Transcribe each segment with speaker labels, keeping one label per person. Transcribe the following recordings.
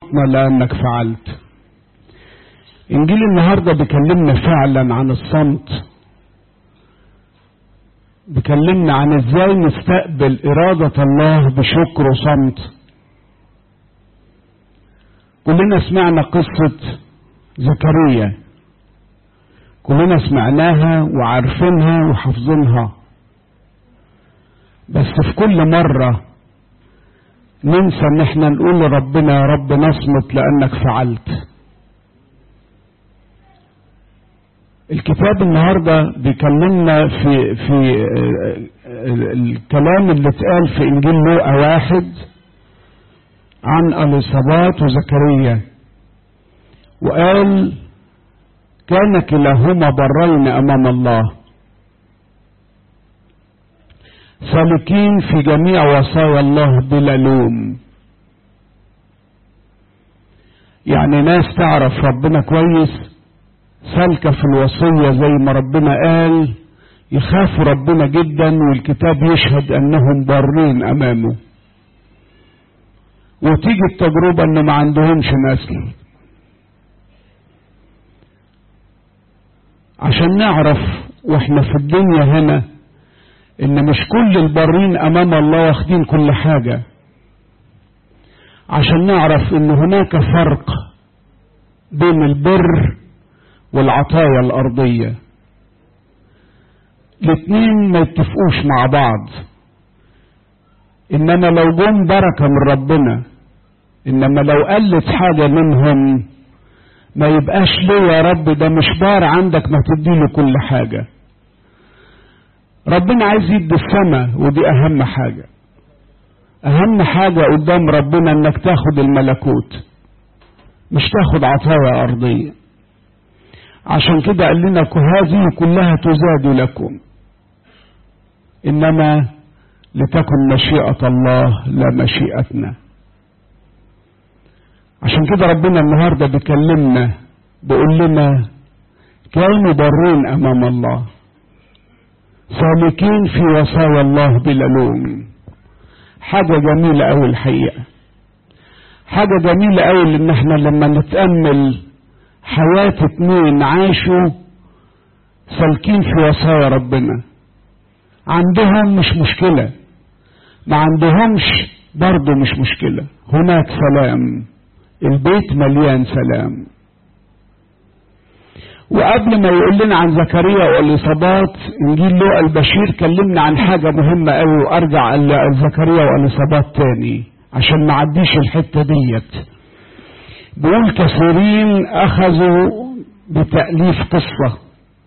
Speaker 1: لأنك فعلت إنجيل النهاردة بيكلمنا فعلا عن الصمت بيكلمنا عن ازاي نستقبل إرادة الله بشكر وصمت كلنا سمعنا قصة زكريا كلنا سمعناها وعارفينها وحافظينها بس في كل مرة ننسى ان احنا نقول لربنا يا رب نصمت لانك فعلت الكتاب النهارده بيكلمنا في في الكلام اللي اتقال في انجيل لوقا واحد عن اليصابات وزكريا وقال كان كلاهما برين امام الله سالكين في جميع وصايا الله بلا لوم يعني ناس تعرف ربنا كويس سالكة في الوصية زي ما ربنا قال يخافوا ربنا جدا والكتاب يشهد انهم بارين امامه وتيجي التجربة ان ما عندهمش نسل عشان نعرف واحنا في الدنيا هنا ان مش كل البارين امام الله واخدين كل حاجة عشان نعرف ان هناك فرق بين البر والعطايا الارضية الاتنين ما يتفقوش مع بعض انما لو جم بركة من ربنا انما لو قلت حاجة منهم ما يبقاش ليه يا رب ده مش بار عندك ما تديله كل حاجة ربنا عايز يدي السماء ودي اهم حاجة اهم حاجة قدام ربنا انك تاخد الملكوت مش تاخد عطايا ارضية عشان كده قال لنا هذه كلها تزاد لكم انما لتكن مشيئة الله لا مشيئتنا عشان كده ربنا النهاردة بيكلمنا بيقول لنا كانوا بارين امام الله سالكين في وصايا الله بلا لوم حاجة جميلة أوي الحقيقة حاجة جميلة أوي إن احنا لما نتأمل حياة اتنين عاشوا سالكين في وصايا ربنا عندهم مش مشكلة ما عندهمش برضه مش مشكلة هناك سلام البيت مليان سلام وقبل ما يقول لنا عن زكريا والإصابات إنجيل لوقا البشير كلمنا عن حاجة مهمة قوي وأرجع لزكريا والإصابات تاني عشان ما عديش الحتة ديت بيقول كثيرين أخذوا بتأليف قصة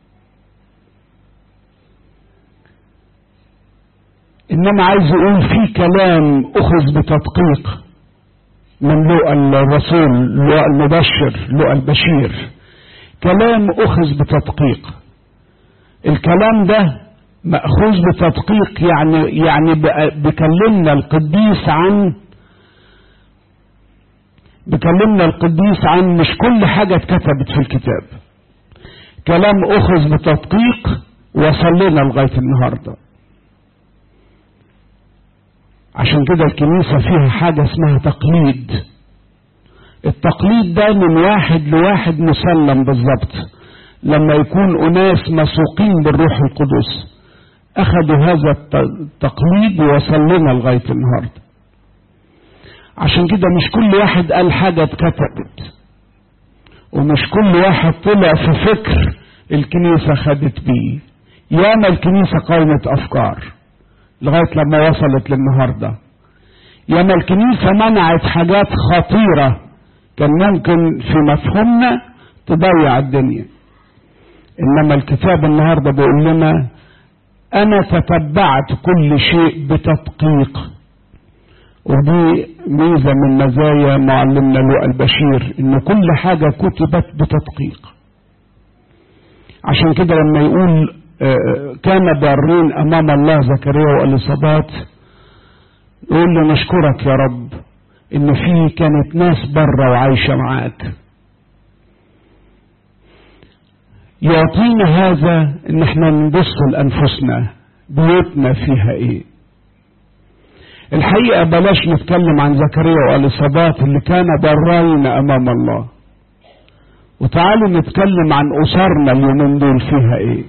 Speaker 1: إنما عايز يقول في كلام أخذ بتدقيق من لوقا الرسول لوقا المبشر لوقا البشير كلام أخذ بتدقيق الكلام ده مأخوذ بتدقيق يعني يعني بكلمنا القديس عن بكلمنا القديس عن مش كل حاجة اتكتبت في الكتاب كلام أخذ بتدقيق وصل لنا لغاية النهاردة عشان كده الكنيسة فيها حاجة اسمها تقليد التقليد ده من واحد لواحد مسلم بالظبط لما يكون أناس مسوقين بالروح القدس أخذوا هذا التقليد ووصل لنا لغاية النهاردة عشان كده مش كل واحد قال حاجة اتكتبت ومش كل واحد طلع في فكر الكنيسة خدت بيه ياما الكنيسة قايمة أفكار لغاية لما وصلت للنهاردة ياما الكنيسة منعت حاجات خطيرة كان ممكن في مفهومنا تضيع الدنيا انما الكتاب النهارده بيقول لنا انا تتبعت كل شيء بتدقيق ودي ميزة من مزايا معلمنا لوقا البشير ان كل حاجة كتبت بتدقيق عشان كده لما يقول كان بارين امام الله زكريا واليصابات يقول له نشكرك يا رب ان في كانت ناس بره وعايشة معاك يعطينا هذا ان احنا نبص لانفسنا بيوتنا فيها ايه الحقيقة بلاش نتكلم عن زكريا والإصابات اللي كان برين أمام الله وتعالوا نتكلم عن أسرنا اليومين دول فيها إيه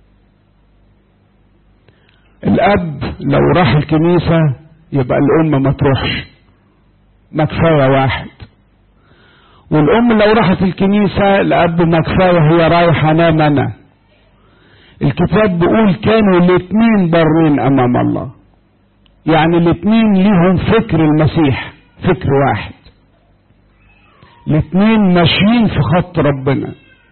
Speaker 1: الأب لو راح الكنيسة يبقى الأم ما تروحش ما كفاية واحد والأم لو راحت الكنيسة الأب ما كفاية هي رايحة نام أنا الكتاب بيقول كانوا الاتنين برين أمام الله يعني الاتنين ليهم فكر المسيح فكر واحد الاتنين ماشيين في خط ربنا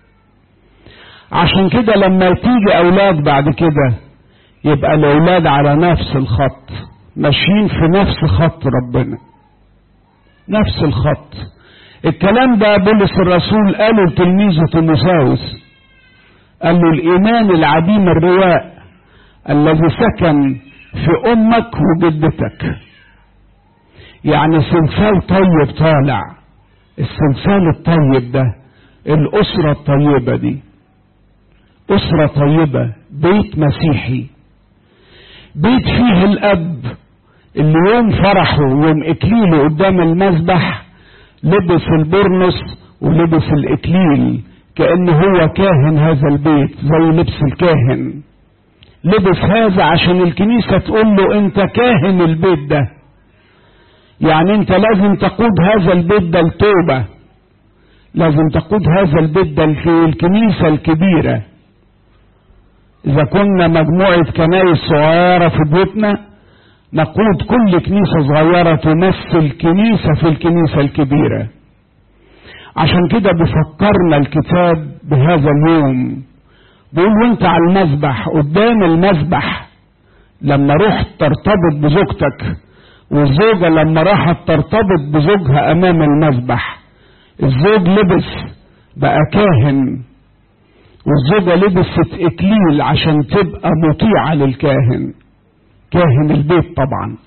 Speaker 1: عشان كده لما تيجي اولاد بعد كده يبقى الاولاد على نفس الخط ماشيين في نفس خط ربنا نفس الخط الكلام ده بولس الرسول قاله لتلميذه تيموثاوس قال له الايمان العديم الرواء الذي سكن في امك وجدتك يعني سلسال طيب طالع السلسال الطيب ده الاسره الطيبه دي اسره طيبه بيت مسيحي بيت فيه الاب اللي يوم فرحه يوم اكليله قدام المذبح لبس البرنس ولبس الاكليل كانه هو كاهن هذا البيت زي لبس الكاهن لبس هذا عشان الكنيسة تقول له انت كاهن البيت ده يعني انت لازم تقود هذا البيت ده لتوبة لازم تقود هذا البيت ده الكنيسة الكبيرة اذا كنا مجموعة كنايس صغيرة في بيوتنا نقود كل كنيسة صغيرة تمثل كنيسة في الكنيسة الكبيرة عشان كده بيفكرنا الكتاب بهذا اليوم بيقول وانت على المذبح قدام المذبح لما رحت ترتبط بزوجتك والزوجة لما راحت ترتبط بزوجها امام المذبح الزوج لبس بقى كاهن والزوجة لبست اكليل عشان تبقى مطيعة للكاهن كاهن البيت طبعا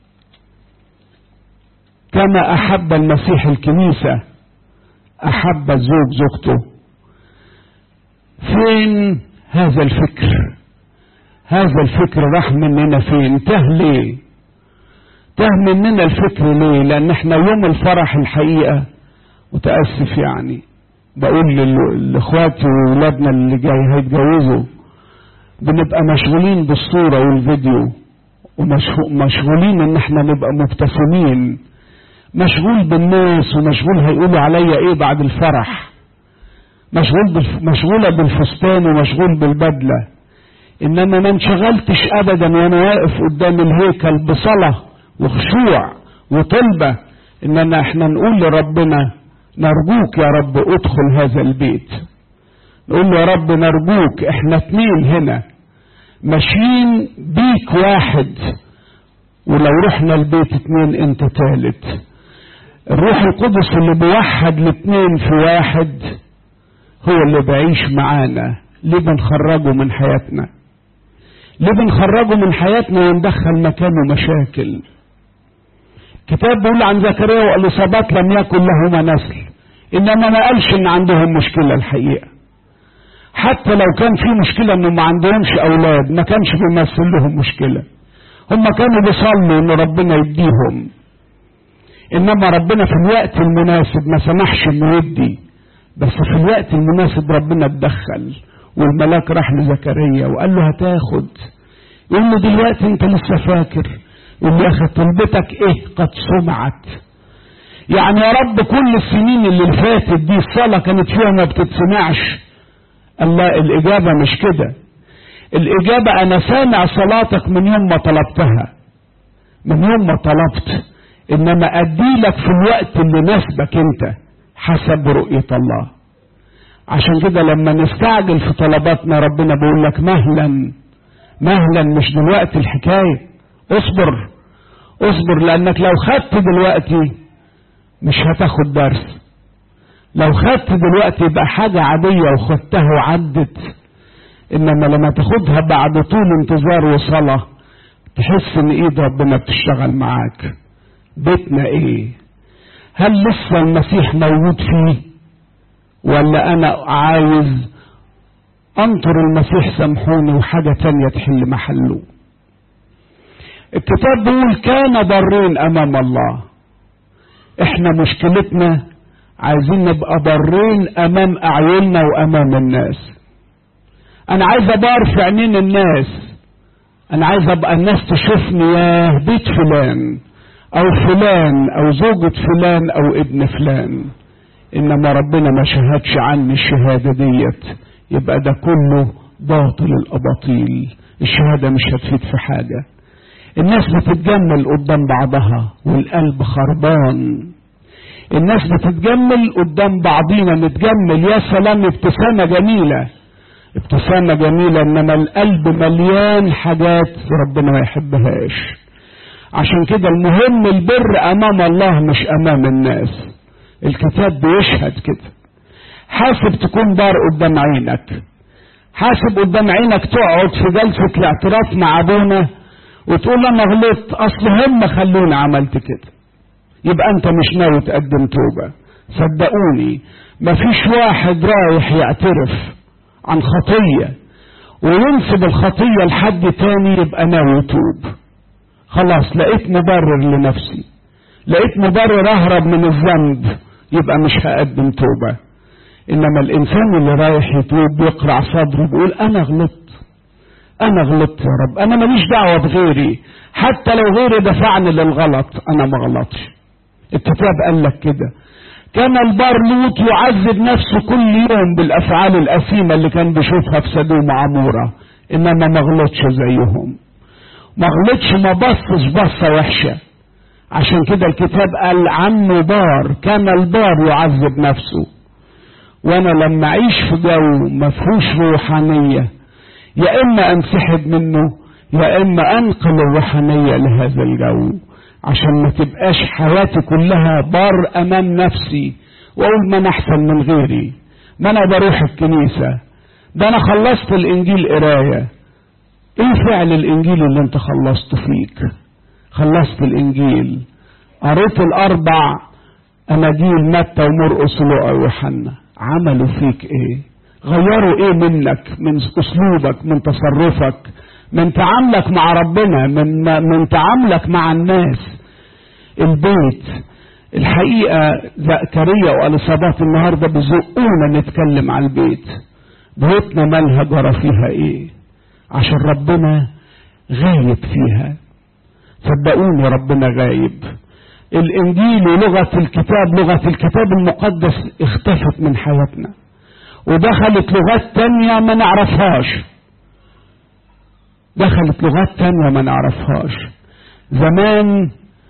Speaker 1: كما احب المسيح الكنيسة احب الزوج زوجته فين هذا الفكر هذا الفكر راح مننا فين ته ليه ته مننا الفكر ليه لان احنا يوم الفرح الحقيقة متأسف يعني بقول لاخواتي وولادنا اللي جاي هيتجوزوا بنبقى مشغولين بالصورة والفيديو ومشغولين ان احنا نبقى مبتسمين مشغول بالناس ومشغول هيقولوا عليا ايه بعد الفرح مشغول بالف... مشغولة بالفستان ومشغول بالبدلة انما ما انشغلتش ابدا وانا واقف قدام الهيكل بصلاة وخشوع وطلبة اننا احنا نقول لربنا نرجوك يا رب ادخل هذا البيت نقول له يا رب نرجوك احنا اتنين هنا ماشيين بيك واحد ولو رحنا البيت اتنين انت تالت الروح القدس اللي بيوحد الاتنين في واحد هو اللي بعيش معانا ليه بنخرجه من حياتنا ليه بنخرجه من حياتنا وندخل مكانه مشاكل كتاب بيقول عن زكريا واليصابات لم يكن لهما نسل انما ما قالش ان عندهم مشكله الحقيقه حتى لو كان في مشكله انهم ما عندهمش اولاد ما كانش بيمثل لهم مشكله هم كانوا بيصلوا ان ربنا يديهم انما ربنا في الوقت المناسب ما سمحش انه يدي بس في الوقت المناسب ربنا اتدخل والملاك راح لزكريا وقال له هتاخد يقول له دلوقتي انت لسه فاكر يقول له يا اخي طلبتك ايه قد سمعت يعني يا رب كل السنين اللي فاتت دي الصلاة كانت فيها ما بتتسمعش الله الإجابة مش كده الإجابة أنا سامع صلاتك من يوم ما طلبتها من يوم ما طلبت إنما أدي لك في الوقت اللي ناسبك أنت حسب رؤية الله عشان كده لما نستعجل في طلباتنا ربنا بيقول لك مهلا مهلا مش دلوقتي الحكاية اصبر اصبر لانك لو خدت دلوقتي مش هتاخد درس لو خدت دلوقتي يبقى حاجة عادية وخدتها وعدت انما لما تاخدها بعد طول انتظار وصلاة تحس ان ايد ربنا بتشتغل معاك بيتنا ايه هل لسه المسيح موجود فيه ولا انا عايز انطر المسيح سامحوني وحاجة تانية تحل محله الكتاب بيقول كان برين امام الله احنا مشكلتنا عايزين نبقى برين امام اعيننا وامام الناس انا عايز ابار في عينين الناس انا عايز ابقى الناس تشوفني يا بيت فلان او فلان او زوجة فلان او ابن فلان انما ربنا ما شهدش عني الشهادة ديت يبقى ده كله باطل الاباطيل الشهادة مش هتفيد في حاجة الناس بتتجمل قدام بعضها والقلب خربان الناس بتتجمل قدام بعضينا نتجمل يا سلام ابتسامة جميلة ابتسامة جميلة انما القلب مليان حاجات ربنا ما يحبهاش عشان كده المهم البر امام الله مش امام الناس الكتاب بيشهد كده حاسب تكون بار قدام عينك حاسب قدام عينك تقعد في جلسة الاعتراف مع ابونا وتقول انا غلطت اصل هم خلوني عملت كده يبقى انت مش ناوي تقدم توبة صدقوني مفيش واحد رايح يعترف عن خطية وينسب الخطية لحد تاني يبقى ناوي يتوب خلاص لقيت مبرر لنفسي لقيت مبرر اهرب من الذنب يبقى مش هقدم توبة انما الانسان اللي رايح يتوب بيقرع صدره بيقول انا غلطت انا غلطت يا رب انا ماليش دعوة بغيري حتى لو غيري دفعني للغلط انا ما غلطش الكتاب قال لك كده كان البار لوط يعذب نفسه كل يوم بالافعال الاثيمه اللي كان بيشوفها في سدوم وعموره انما ما غلطش زيهم ما غلطش ما بصش بصه وحشه عشان كده الكتاب قال عنه بار كان البار يعذب نفسه وانا لما اعيش في جو ما فيهوش روحانيه يا اما انسحب منه يا اما انقل الروحانيه لهذا الجو عشان ما تبقاش حياتي كلها بار امام نفسي واقول ما انا احسن من غيري ما انا بروح الكنيسه ده انا خلصت الانجيل قرايه ايه فعل الانجيل اللي انت خلصته فيك خلصت الانجيل قريت الاربع اناجيل متى ومرقس ولوقا ويوحنا عملوا فيك ايه غيروا ايه منك من اسلوبك من تصرفك من تعاملك مع ربنا من من تعاملك مع الناس البيت الحقيقة زكريا والإصابات النهاردة بيزقونا نتكلم على البيت بيوتنا مالها جرى فيها ايه عشان ربنا غايب فيها صدقوني ربنا غايب الانجيل ولغة الكتاب لغة الكتاب المقدس اختفت من حياتنا ودخلت لغات تانية ما نعرفهاش دخلت لغات تانية ما نعرفهاش زمان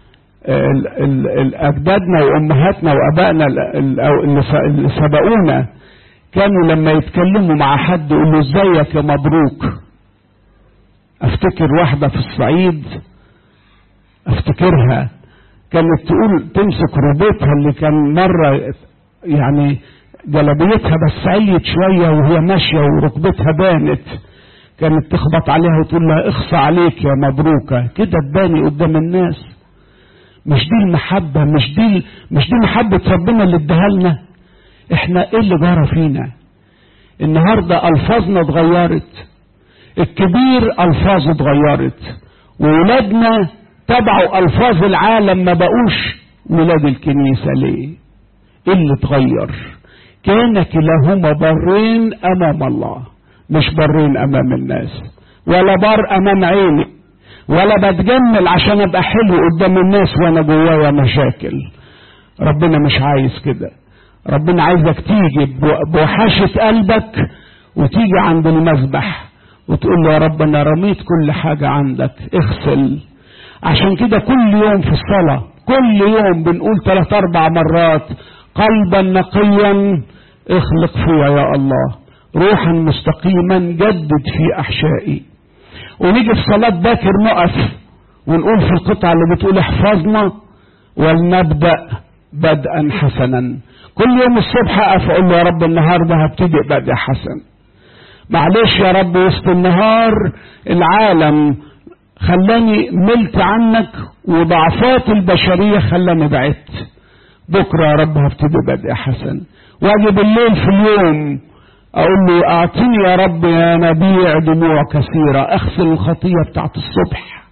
Speaker 1: اجدادنا وامهاتنا وابائنا اللي سبقونا كانوا لما يتكلموا مع حد يقولوا ازيك يا مبروك افتكر واحدة في الصعيد افتكرها كانت تقول تمسك ربيتها اللي كان مرة يعني جلبيتها بس عليت شوية وهي ماشية وركبتها بانت كانت تخبط عليها وتقول لها اخصى عليك يا مبروكة كده تباني قدام الناس مش دي المحبة مش دي مش دي محبة ربنا اللي اداها لنا احنا ايه اللي جرى فينا النهاردة الفاظنا اتغيرت الكبير الفاظه اتغيرت وولادنا تبعوا الفاظ العالم ما بقوش ولاد الكنيسة ليه ايه اللي اتغير كان كلاهما برين امام الله مش برين امام الناس ولا بار امام عيني ولا بتجمل عشان ابقى حلو قدام الناس وانا جوايا مشاكل ربنا مش عايز كده ربنا عايزك تيجي بوحاشة قلبك وتيجي عند المذبح وتقول له يا رب انا رميت كل حاجة عندك اغسل عشان كده كل يوم في الصلاة كل يوم بنقول ثلاث اربع مرات قلبا نقيا اخلق فيا يا الله روحا مستقيما جدد في احشائي ونيجي في صلاة باكر نقف ونقول في القطعة اللي بتقول احفظنا ولنبدأ بدءا حسنا كل يوم الصبح اقف اقول له يا رب النهارده هبتدئ بدء حسن معلش يا رب وسط النهار العالم خلاني ملت عنك وضعفات البشرية خلاني بعدت بكرة يا رب هبتدي بدء حسن واجي بالليل في اليوم اقول له اعطيني يا رب يا نبيع دموع كثيرة اغسل الخطية بتاعت الصبح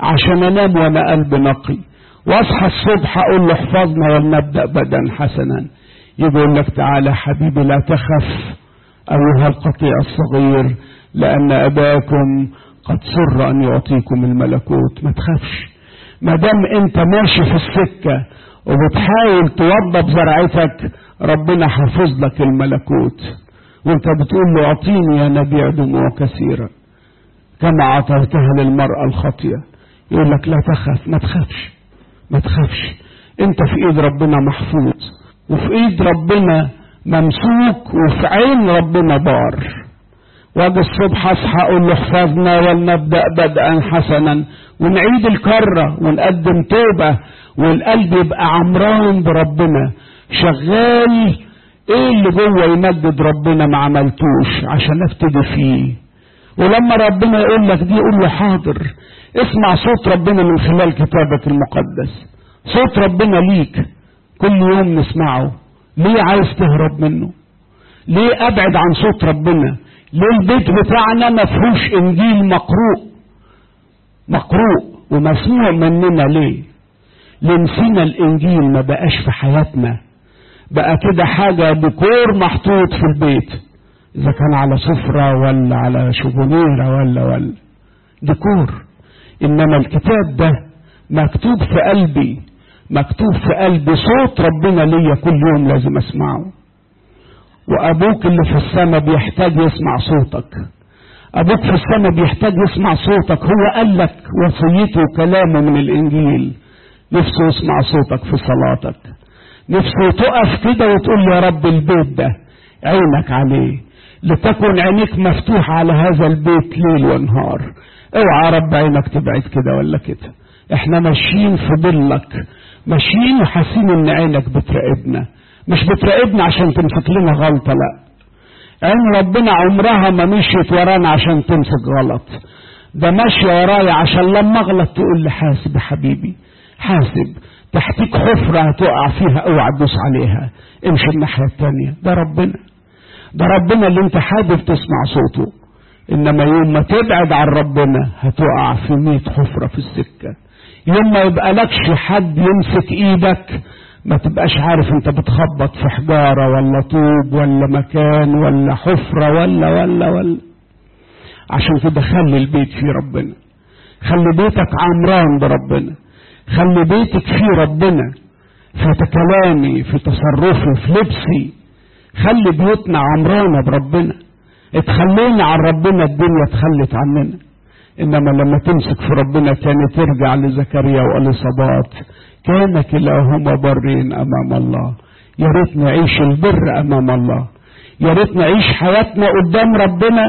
Speaker 1: عشان انام وانا قلبي نقي واصحى الصبح اقول له احفظنا ولنبدا بدا حسنا يقول لك تعالى حبيبي لا تخف ايها القطيع الصغير لان اباكم قد سر ان يعطيكم الملكوت ما تخافش ما دام انت ماشي في السكه وبتحاول توضب زرعتك ربنا حافظ لك الملكوت وانت بتقول له اعطيني يا نبيع دموع كثيره كما اعطيتها للمراه الخاطيه يقول لك لا تخف ما تخافش ما تخافش انت في ايد ربنا محفوظ وفي ايد ربنا ممسوك وفي عين ربنا بار واجي الصبح اصحى اقول له احفظنا ولنبدا بدءا حسنا ونعيد الكره ونقدم توبه والقلب يبقى عمران بربنا شغال ايه اللي جوه يمجد ربنا ما عملتوش عشان ابتدي فيه ولما ربنا يقول لك دي قول له حاضر اسمع صوت ربنا من خلال كتابك المقدس صوت ربنا ليك كل يوم نسمعه ليه عايز تهرب منه ليه ابعد عن صوت ربنا ليه البيت بتاعنا ما فيهوش انجيل مقروء مقروء ومسموع مننا ليه ليه نسينا الانجيل ما بقاش في حياتنا بقى كده حاجة ديكور محطوط في البيت اذا كان على سفرة ولا على شبونيرة ولا ولا ديكور انما الكتاب ده مكتوب في قلبي مكتوب في قلبي صوت ربنا ليا كل يوم لازم اسمعه وابوك اللي في السماء بيحتاج يسمع صوتك ابوك في السماء بيحتاج يسمع صوتك هو قال لك وصيته وكلامه من الانجيل نفسه يسمع صوتك في صلاتك نفسه تقف كده وتقول يا رب البيت ده عينك عليه لتكن عينيك مفتوحة على هذا البيت ليل ونهار اوعى رب عينك تبعد كده ولا كده احنا ماشيين في ظلك ماشيين وحاسين ان عينك بتراقبنا مش بتراقبنا عشان تمسك لنا غلطة لا عين ربنا عمرها ما مشيت ورانا عشان تمسك غلط ده ماشية ورايا عشان لما اغلط تقول لي حاسب يا حبيبي حاسب تحتيك حفرة هتقع فيها اوعى تدوس عليها امشي الناحية التانية ده ربنا ده ربنا اللي انت حابب تسمع صوته انما يوم ما تبعد عن ربنا هتقع في مية حفرة في السكة يوم ما يبقى لكش حد يمسك ايدك ما تبقاش عارف انت بتخبط في حجارة ولا طوب ولا مكان ولا حفرة ولا ولا ولا عشان كده خلي البيت فيه ربنا خلي بيتك عمران بربنا خلي بيتك فيه ربنا في كلامي في تصرفي في لبسي خلي بيوتنا عمرانة بربنا اتخلينا عن ربنا الدنيا اتخلت عننا انما لما تمسك في ربنا تاني ترجع لزكريا واليصابات كان كلاهما برين امام الله يا ريت نعيش البر امام الله يا ريت نعيش حياتنا قدام ربنا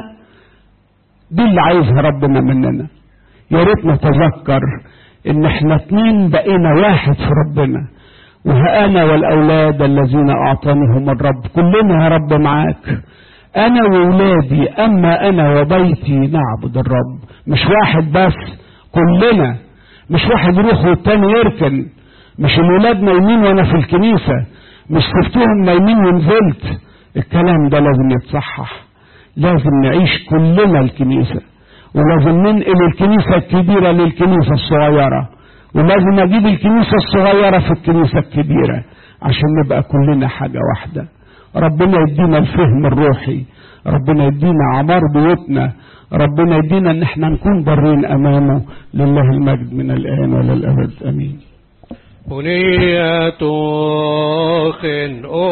Speaker 1: دي اللي عايزها ربنا مننا يا ريت نتذكر ان احنا اتنين بقينا واحد في ربنا وها والاولاد الذين اعطانيهم الرب كلنا يا رب معاك انا وولادي اما انا وبيتي نعبد الرب مش واحد بس كلنا مش واحد يروح والتاني يركن مش الولاد نايمين وانا في الكنيسة مش سبتهم نايمين ونزلت الكلام ده لازم يتصحح لازم نعيش كلنا الكنيسة ولازم ننقل الكنيسة الكبيرة للكنيسة الصغيرة ولازم اجيب الكنيسة الصغيرة في الكنيسة الكبيرة عشان نبقى كلنا حاجة واحدة ربنا يدينا الفهم الروحي ربنا يدينا عمار بيوتنا ربنا يدينا ان احنا نكون برين امامه لله المجد من الان والى الابد امين
Speaker 2: بنية